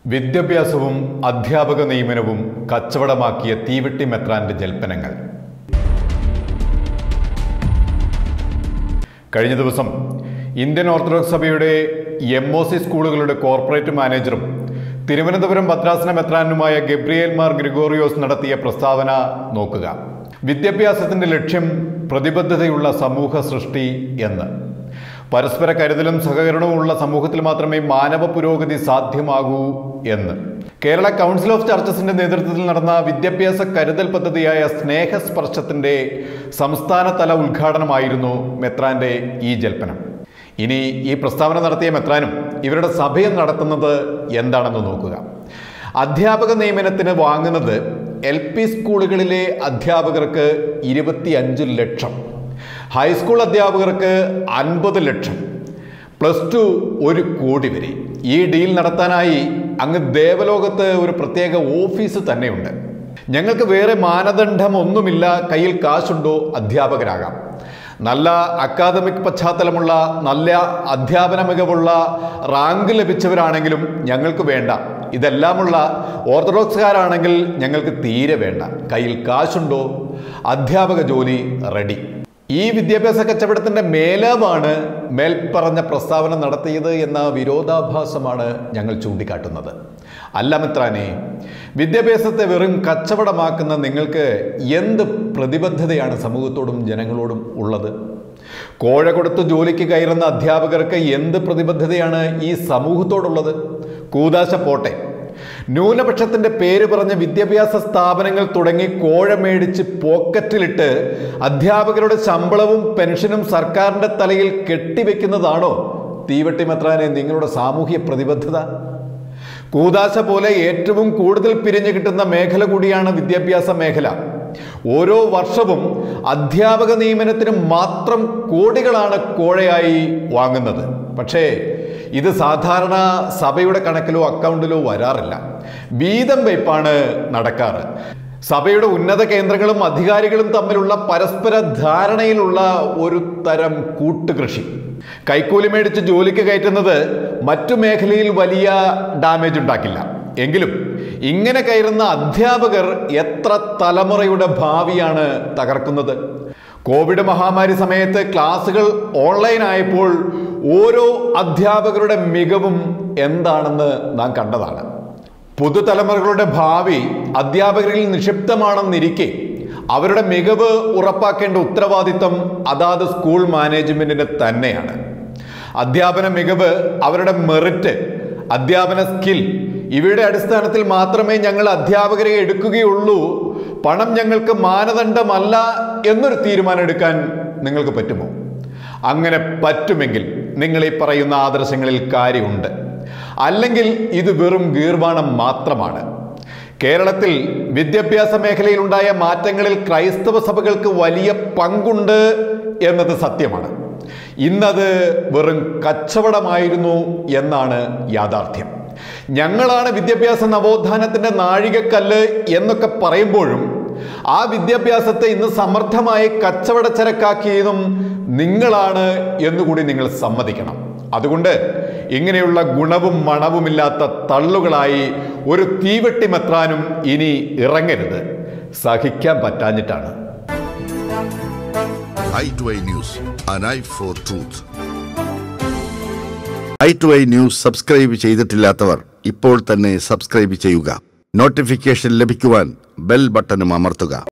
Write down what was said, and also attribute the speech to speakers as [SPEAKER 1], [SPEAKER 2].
[SPEAKER 1] വിദ്യാഭ്യാസവും അധ്യാപക നിയമനവും കച്ചവടമാക്കിയ തീവെട്ടി മെത്രാന്റെ ജൽപ്പനങ്ങൾ കഴിഞ്ഞ ദിവസം ഇന്ത്യൻ ഓർത്തഡോക്സ് സഭയുടെ എം ഒ സി സ്കൂളുകളുടെ കോർപ്പറേറ്റ് മാനേജറും തിരുവനന്തപുരം ഭദ്രാസന മെത്രാനുമായ ഗബ്രിയേൽ മാർ ഗ്രിഗോറിയോസ് നടത്തിയ പ്രസ്താവന നോക്കുക വിദ്യാഭ്യാസത്തിന്റെ ലക്ഷ്യം പ്രതിബദ്ധതയുള്ള സമൂഹ സൃഷ്ടി എന്ന് പരസ്പര കരുതലും സഹകരണവും ഉള്ള സമൂഹത്തിൽ മാത്രമേ മാനവ പുരോഗതി സാധ്യമാകൂ എന്ന് കേരള കൗൺസിൽ ഓഫ് ചർച്ചസിന്റെ നേതൃത്വത്തിൽ നടന്ന വിദ്യാഭ്യാസ കരുതൽ പദ്ധതിയായ സ്നേഹസ്പർശത്തിന്റെ സംസ്ഥാനതല ഉദ്ഘാടനമായിരുന്നു മെത്രാന്റെ ഈ ജൽപ്പനം ഇനി ഈ പ്രസ്താവന നടത്തിയ മെത്രാനും ഇവരുടെ സഭയം നടത്തുന്നത് എന്താണെന്ന് നോക്കുക അധ്യാപക നിയമനത്തിന് വാങ്ങുന്നത് എൽ പി സ്കൂളുകളിലെ അധ്യാപകർക്ക് ഇരുപത്തിയഞ്ച് ലക്ഷം ഹൈസ്കൂൾ അധ്യാപകർക്ക് അൻപത് ലക്ഷം പ്ലസ് ടു ഒരു കോടി വരെ ഈ ഡീൽ നടത്താനായി അങ്ങ് ദേവലോകത്ത് ഒരു പ്രത്യേക ഓഫീസ് തന്നെയുണ്ട് ഞങ്ങൾക്ക് വേറെ മാനദണ്ഡം ഒന്നുമില്ല കയ്യിൽ കാശുണ്ടോ അധ്യാപകരാകാം നല്ല അക്കാദമിക് പശ്ചാത്തലമുള്ള നല്ല അധ്യാപന മികവുള്ള റാങ്ക് ലഭിച്ചവരാണെങ്കിലും ഞങ്ങൾക്ക് വേണ്ട ഇതെല്ലാമുള്ള ഓർത്തഡോക്സുകാരാണെങ്കിൽ ഞങ്ങൾക്ക് തീരെ വേണ്ട കയ്യിൽ കാശുണ്ടോ അധ്യാപക ജോലി റെഡി ഈ വിദ്യാഭ്യാസ കച്ചവടത്തിന്റെ മേലാവാണ് മേൽപ്പറഞ്ഞ പ്രസ്താവന നടത്തിയത് എന്ന വിരോധാഭാസമാണ് ഞങ്ങൾ ചൂണ്ടിക്കാട്ടുന്നത് അല്ല മിത്രാനെ വിദ്യാഭ്യാസത്തെ വെറും കച്ചവടമാക്കുന്ന നിങ്ങൾക്ക് എന്ത് പ്രതിബദ്ധതയാണ് സമൂഹത്തോടും ജനങ്ങളോടും ഉള്ളത് കോഴ കൊടുത്ത് ജോലിക്ക് കയറുന്ന അധ്യാപകർക്ക് എന്ത് പ്രതിബദ്ധതയാണ് ഈ സമൂഹത്തോടുള്ളത് കൂതാശ പോട്ടെ ന്യൂനപക്ഷത്തിന്റെ പേര് പറഞ്ഞ വിദ്യാഭ്യാസ സ്ഥാപനങ്ങൾ തുടങ്ങി കോഴ മേടിച്ച് പോക്കറ്റിലിട്ട് അധ്യാപകരുടെ ശമ്പളവും പെൻഷനും സർക്കാരിന്റെ തലയിൽ കെട്ടിവെക്കുന്നതാണോ തീവട്ടി മെത്രാനെ നിങ്ങളുടെ സാമൂഹ്യ പ്രതിബദ്ധത കൂതാശ പോലെ ഏറ്റവും കൂടുതൽ പിരിഞ്ഞു കിട്ടുന്ന മേഖല കൂടിയാണ് വിദ്യാഭ്യാസ മേഖല ഓരോ വർഷവും അധ്യാപക നിയമനത്തിന് മാത്രം കോടികളാണ് കോഴയായി വാങ്ങുന്നത് പക്ഷേ ഇത് സാധാരണ സഭയുടെ കണക്കിലോ അക്കൗണ്ടിലോ വരാറില്ല വീതം വെയ്പ്പാണ് നടക്കാറ് സഭയുടെ ഉന്നത കേന്ദ്രങ്ങളും അധികാരികളും തമ്മിലുള്ള പരസ്പര ധാരണയിലുള്ള ഒരു തരം കൂട്ടുകൃഷി കൈക്കൂലി മേടിച്ച് ജോലിക്ക് കയറ്റുന്നത് മറ്റു മേഖലയിൽ വലിയ ഡാമേജ് ഉണ്ടാക്കില്ല എങ്കിലും ഇങ്ങനെ കയറുന്ന അധ്യാപകർ എത്ര തലമുറയുടെ ഭാവിയാണ് തകർക്കുന്നത് കോവിഡ് മഹാമാരി സമയത്ത് ക്ലാസുകൾ ഓൺലൈൻ ആയപ്പോൾ ഓരോ അധ്യാപകരുടെ മികവും എന്താണെന്ന് നാം കണ്ടതാണ് പുതുതലമുറകളുടെ ഭാവി അധ്യാപകരിൽ നിക്ഷിപ്തമാണെന്നിരിക്കെ അവരുടെ മികവ് ഉറപ്പാക്കേണ്ട ഉത്തരവാദിത്വം അതാത് സ്കൂൾ മാനേജ്മെന്റിന് തന്നെയാണ് അധ്യാപന മികവ് അവരുടെ മെറിറ്റ് അധ്യാപന സ്കിൽ ഇവയുടെ അടിസ്ഥാനത്തിൽ മാത്രമേ ഞങ്ങൾ അധ്യാപകരെ എടുക്കുകയുള്ളൂ പണം ഞങ്ങൾക്ക് മാനദണ്ഡമല്ല എന്നൊരു തീരുമാനം എടുക്കാൻ നിങ്ങൾക്ക് പറ്റുമോ അങ്ങനെ പറ്റുമെങ്കിൽ നിങ്ങൾ ഈ പറയുന്ന ആദർശങ്ങളിൽ കാര്യമുണ്ട് അല്ലെങ്കിൽ ഇത് വെറും ഗീർവാണം മാത്രമാണ് കേരളത്തിൽ വിദ്യാഭ്യാസ മേഖലയിൽ ഉണ്ടായ മാറ്റങ്ങളിൽ ക്രൈസ്തവ സഭകൾക്ക് വലിയ പങ്കുണ്ട് എന്നത് സത്യമാണ് ഇന്നത് വെറും കച്ചവടമായിരുന്നു എന്നാണ് യാഥാർത്ഥ്യം ഞങ്ങളാണ് വിദ്യാഭ്യാസ നവോത്ഥാനത്തിന്റെ നാഴികക്കല്ല് എന്നൊക്കെ പറയുമ്പോഴും ആ വിദ്യാഭ്യാസത്തെ ഇന്ന് സമർത്ഥമായി കച്ചവടച്ചരക്കാക്കിയതും നിങ്ങളാണ് എന്നുകൂടി നിങ്ങൾ സമ്മതിക്കണം അതുകൊണ്ട് ഇങ്ങനെയുള്ള ഗുണവും മണവുമില്ലാത്ത തള്ളുകളായി ഒരു തീവെട്ടി മെത്രാനും ഇനി ഇറങ്ങരുത് സഹിക്കാൻ പറ്റാഞ്ഞിട്ടാണ്
[SPEAKER 2] eye to eye news an eye for truth eye to eye news subscribe ചെയ്തിട്ടില്ലാത്തവർ ഇപ്പോൾ തന്നെ സബ്സ്ക്രൈബ് ചെയ്യുക നോട്ടിഫിക്കേഷൻ ലഭിക്കുവാൻ ബെൽ ബട്ടണും അമർത്തുക